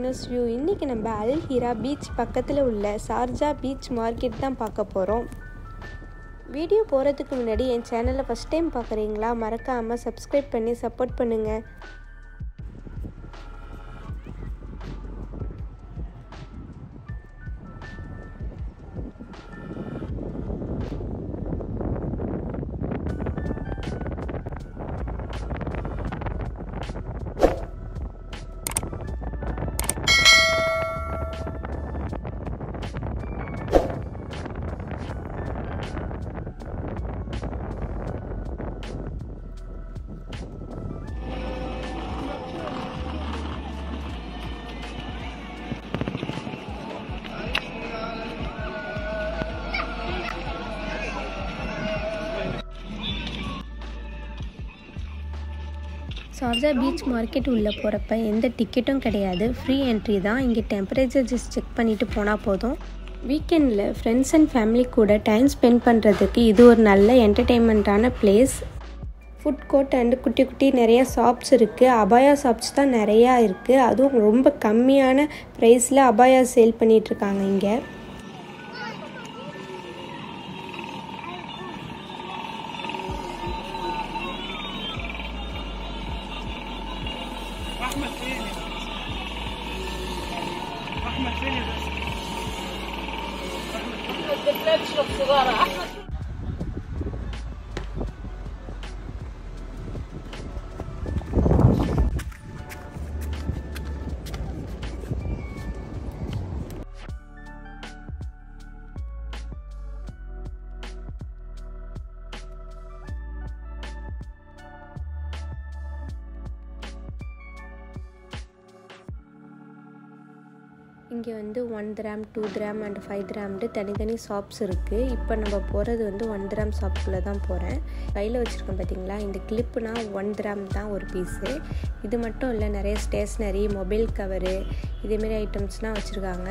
Beginners view இன்றைக்கி நம்ம அல் Heera beach பக்கத்தில் உள்ள சார்ஜா பீச் மார்க்கெட் தான் பார்க்க போகிறோம் வீடியோ போகிறதுக்கு முன்னாடி என் சேனலை ஃபஸ்ட் டைம் பார்க்குறீங்களா மறக்காமல் சப்ஸ்கிரைப் பண்ணி சப்போர்ட் பண்ணுங்கள் சார்ஜா பீச் மார்க்கெட் உள்ளே போகிறப்ப எந்த டிக்கெட்டும் கிடையாது ஃப்ரீ என்ட்ரி தான் இங்கே டெம்பரேச்சர் ஜஸ்ட் செக் பண்ணிவிட்டு போனால் போதும் வீக்கெண்டில் ஃப்ரெண்ட்ஸ் அண்ட் ஃபேமிலி கூட டைம் ஸ்பெண்ட் பண்ணுறதுக்கு இது ஒரு நல்ல என்டர்டெயின்மெண்ட்டான பிளேஸ் ஃபுட் கோர்ட் அண்டு குட்டி குட்டி நிறைய ஷாப்ஸ் இருக்குது அபாயா ஷாப்ஸ் தான் நிறையா இருக்குது அதுவும் ரொம்ப கம்மியான ப்ரைஸில் அபாயா சேல் பண்ணிகிட்ருக்காங்க இங்கே احمد فين احمد فين بس احمد قلت لا تشرب سيجاره احمد இங்கே வந்து one gram two gram and five கிராம்ட்டு தனித்தனி ஷாப்ஸ் இருக்குது இப்போ நம்ம போகிறது வந்து ஒன் கிராம் ஷாப்புக்குள்ளே தான் போகிறேன் கையில் வச்சுருக்கோம் பார்த்தீங்களா இந்த கிளிப்புனா ஒன் கிராம் தான் ஒரு பீஸு இது மட்டும் இல்லை நிறைய ஸ்டேஷ்னரி மொபைல் கவரு இதேமாரி ஐட்டம்ஸ்லாம் வச்சுருக்காங்க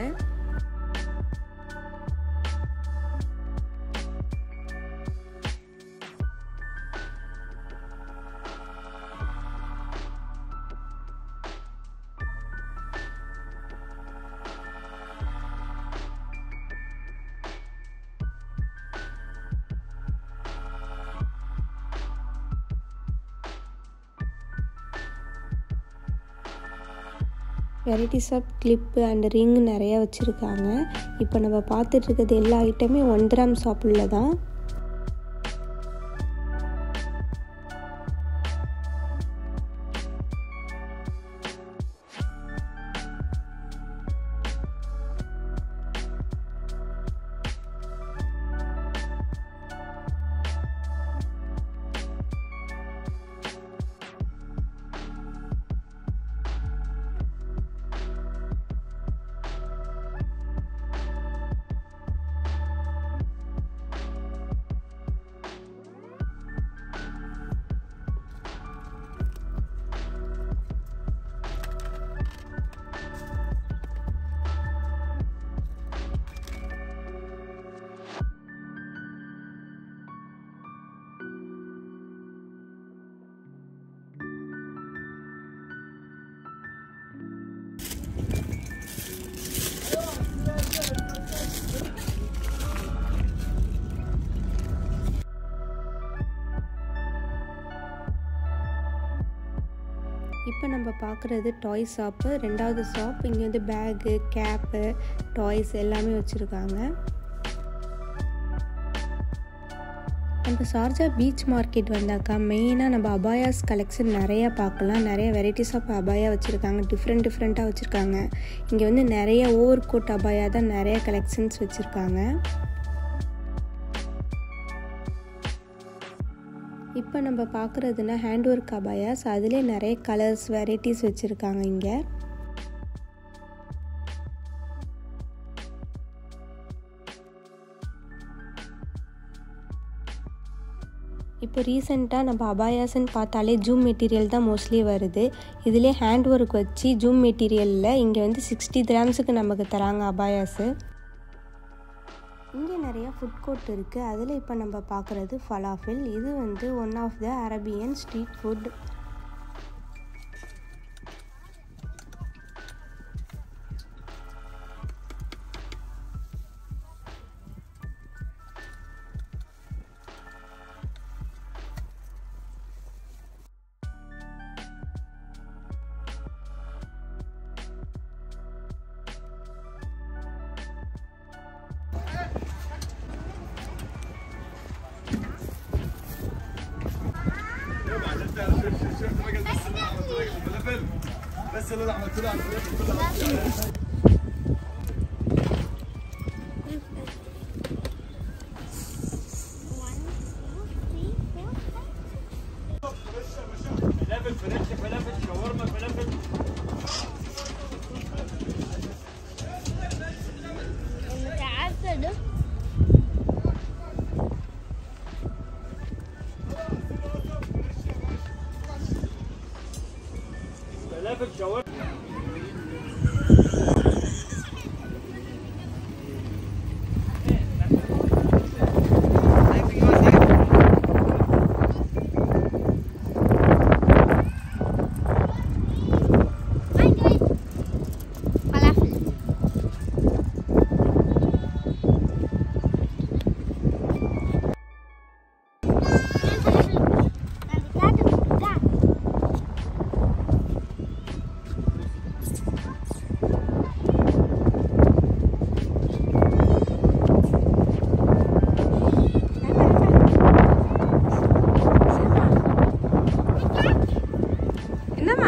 varieties of clip and ring நிறையா வச்சுருக்காங்க இப்போ நம்ம பார்த்துட்டு இருக்கிறது எல்லா ஐட்டமே ஒன் கிராம் ஷாப்பில் தான் இப்போ நம்ம பார்க்குறது டாய் ஷாப்பு ரெண்டாவது ஷாப் இங்கே வந்து பேகு கேப்பு டாய்ஸ் எல்லாமே வச்சுருக்காங்க நம்ம ஷார்ஜா பீச் மார்க்கெட் வந்தாக்கா மெயினாக நம்ம அபாயாஸ் கலெக்ஷன் நிறையா பார்க்கலாம் நிறைய வெரைட்டிஸ் ஆஃப் அபாயா வச்சுருக்காங்க டிஃப்ரெண்ட் டிஃப்ரெண்ட்டாக வச்சுருக்காங்க இங்கே வந்து நிறைய ஓவர் கோட் அபாயா தான் நிறைய கலெக்ஷன்ஸ் வச்சுருக்காங்க இப்போ நம்ம பார்க்குறதுனா ஹேண்ட் ஒர்க் அபாயாஸ் அதிலே நிறைய கலர்ஸ் வெரைட்டிஸ் வச்சுருக்காங்க இங்கே இப்போ ரீசெண்டாக நம்ம அபாயாஸ்ன்னு பார்த்தாலே ஜூம் மெட்டீரியல் தான் மோஸ்ட்லி வருது இதிலே ஹேண்ட் ஒர்க் வச்சு ஜூம் மெட்டீரியலில் இங்கே வந்து சிக்ஸ்டி கிராம்ஸுக்கு நமக்கு தராங்க அபாயாஸு இங்கே நிறைய ஃபுட் கோர்ட் இருக்குது அதில் இப்போ நம்ம பார்க்குறது ஃபலாஃபில் இது வந்து one of the Arabian street food فلافل فرنش فلافل شاورما فلافل متعفن فلافل شاورما فلافل என்னம்மா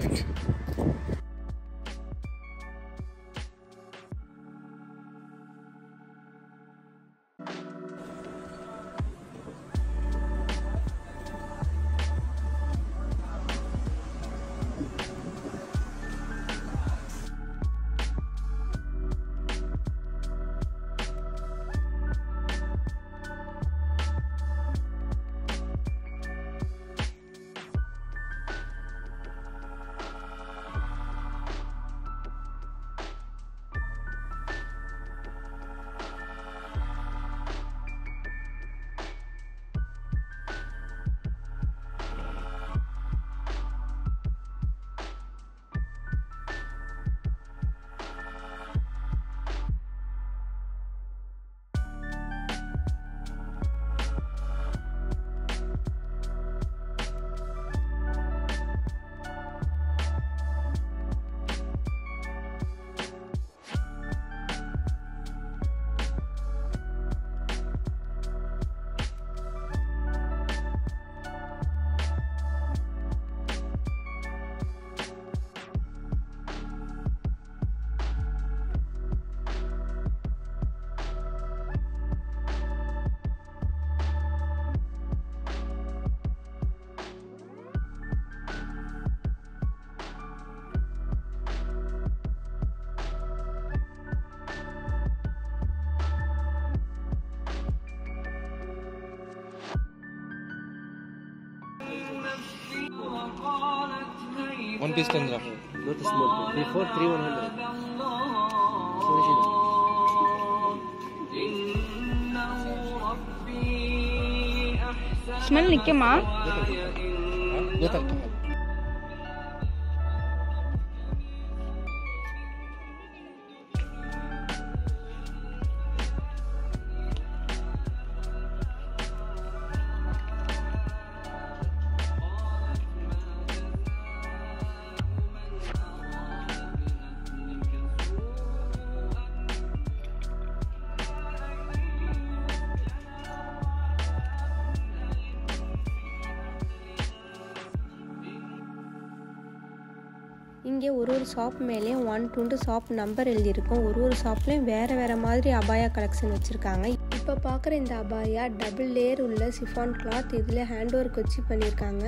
One piece ten gram. Not small. Before three one hundred. Smell நிற்குமா Look at இங்கே ஒரு ஒரு ஷாப் மேலேயும் ஒன் டுண்டு ஷாப் நம்பர் எழுதியிருக்கும் ஒரு ஒரு ஷாப்லேயும் வேறு வேறு மாதிரி அபாயா கலெக்ஷன் வச்சுருக்காங்க இப்போ பார்க்குற இந்த அபாயா டபுள் லேயர் உள்ள சிஃபான் கிளாத் இதில் ஹேண்ட் ஒர்க் வச்சு பண்ணியிருக்காங்க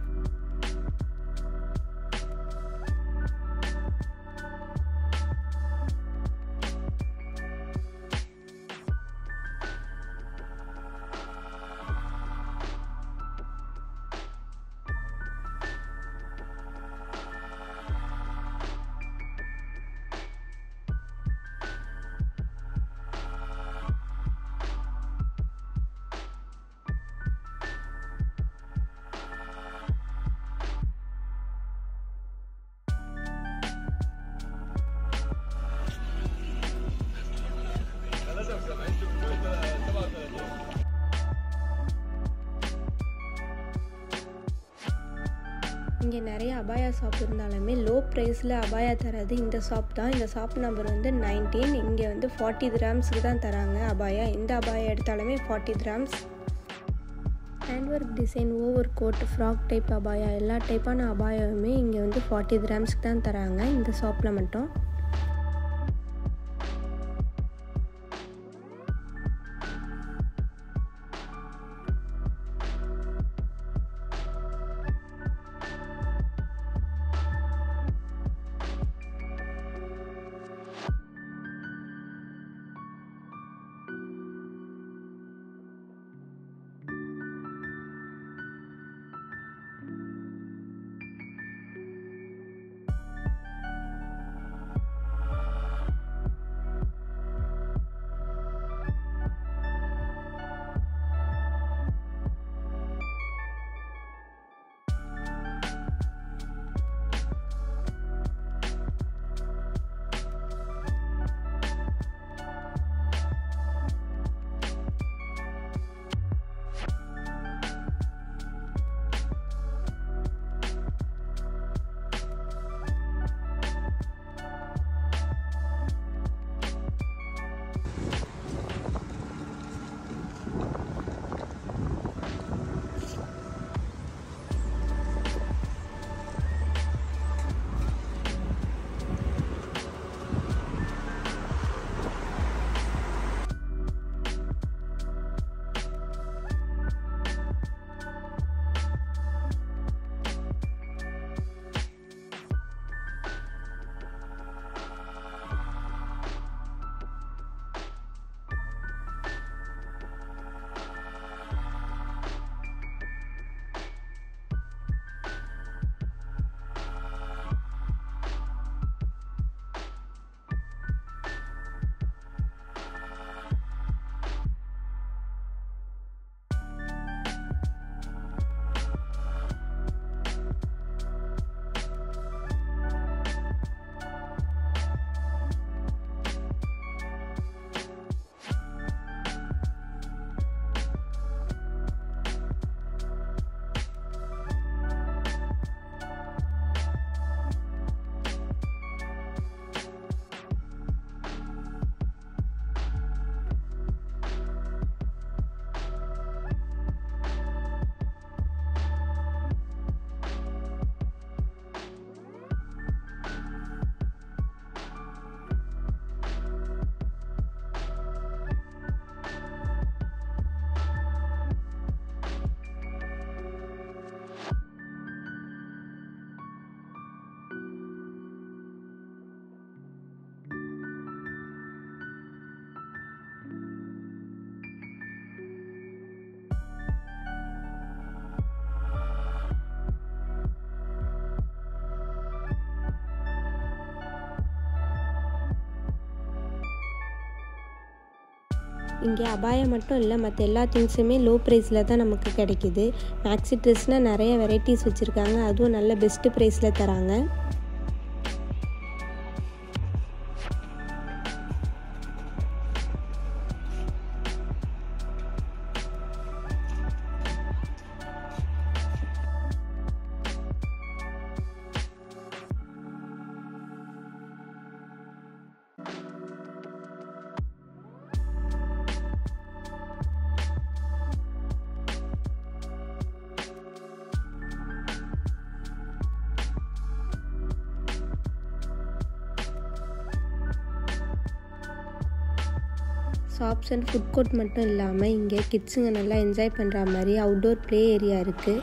இங்கே நிறைய அபாயா ஷாப் இருந்தாலுமே லோ ப்ரைஸில் அபாயா தராது இந்த ஷாப் தான் இந்த ஷாப் நம்பர் வந்து நைன்டீன் இங்கே வந்து ஃபார்ட்டி கிராம்ஸுக்கு தான் தராங்க அபாயா எந்த அபாயா எடுத்தாலுமே forty grams hand work design over coat frock type அபாயா எல்லா டைப்பான அபாயாவுமே இங்கே வந்து ஃபார்ட்டி கிராம்ஸ்க்கு தான் தராங்க இந்த ஷாப்பில் மட்டும் இங்கே அபாயம் மட்டும் இல்லை மற்ற எல்லா திங்ஸுமே லோ ப்ரைஸில் தான் நமக்கு கிடைக்கிது மேக்ஸி ட்ரெஸ்னால் நிறைய வெரைட்டிஸ் வச்சுருக்காங்க அதுவும் நல்ல பெஸ்ட்டு ப்ரைஸில் தராங்க ஷாப்ஸ் அண்ட் ஃபுட் கோர்ட் மட்டும் இல்லாமல் இங்கே கிட்ஸுங்க நல்லா என்ஜாய் பண்ணுற மாதிரி அவுட்டோர் ப்ளே ஏரியா இருக்குது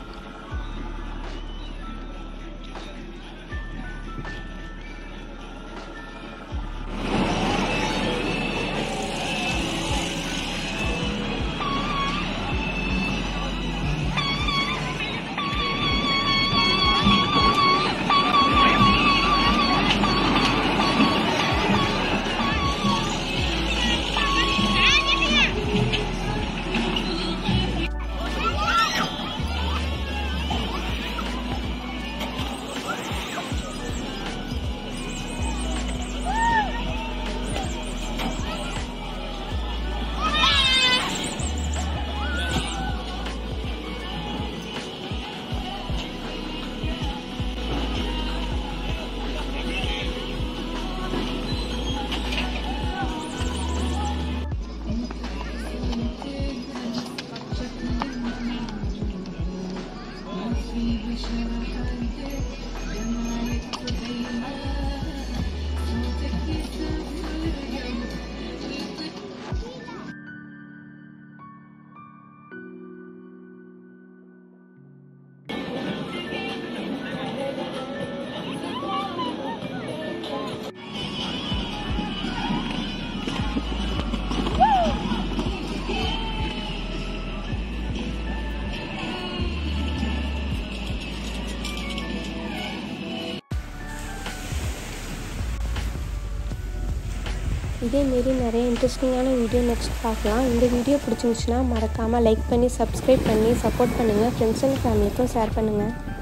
இதேமாரி நிறைய இன்ட்ரெஸ்டிங்கான வீடியோ நெக்ஸ்ட் பார்க்கலாம் இந்த வீடியோ பிடிச்சிருந்துச்சுன்னா மறக்காமல் லைக் பண்ணி சப்ஸ்கிரைப் பண்ணி சப்போர்ட் பண்ணுங்கள் ஃப்ரெண்ட்ஸ் அண்ட் ஃபேமிலிக்கும் ஷேர் பண்ணுங்கள்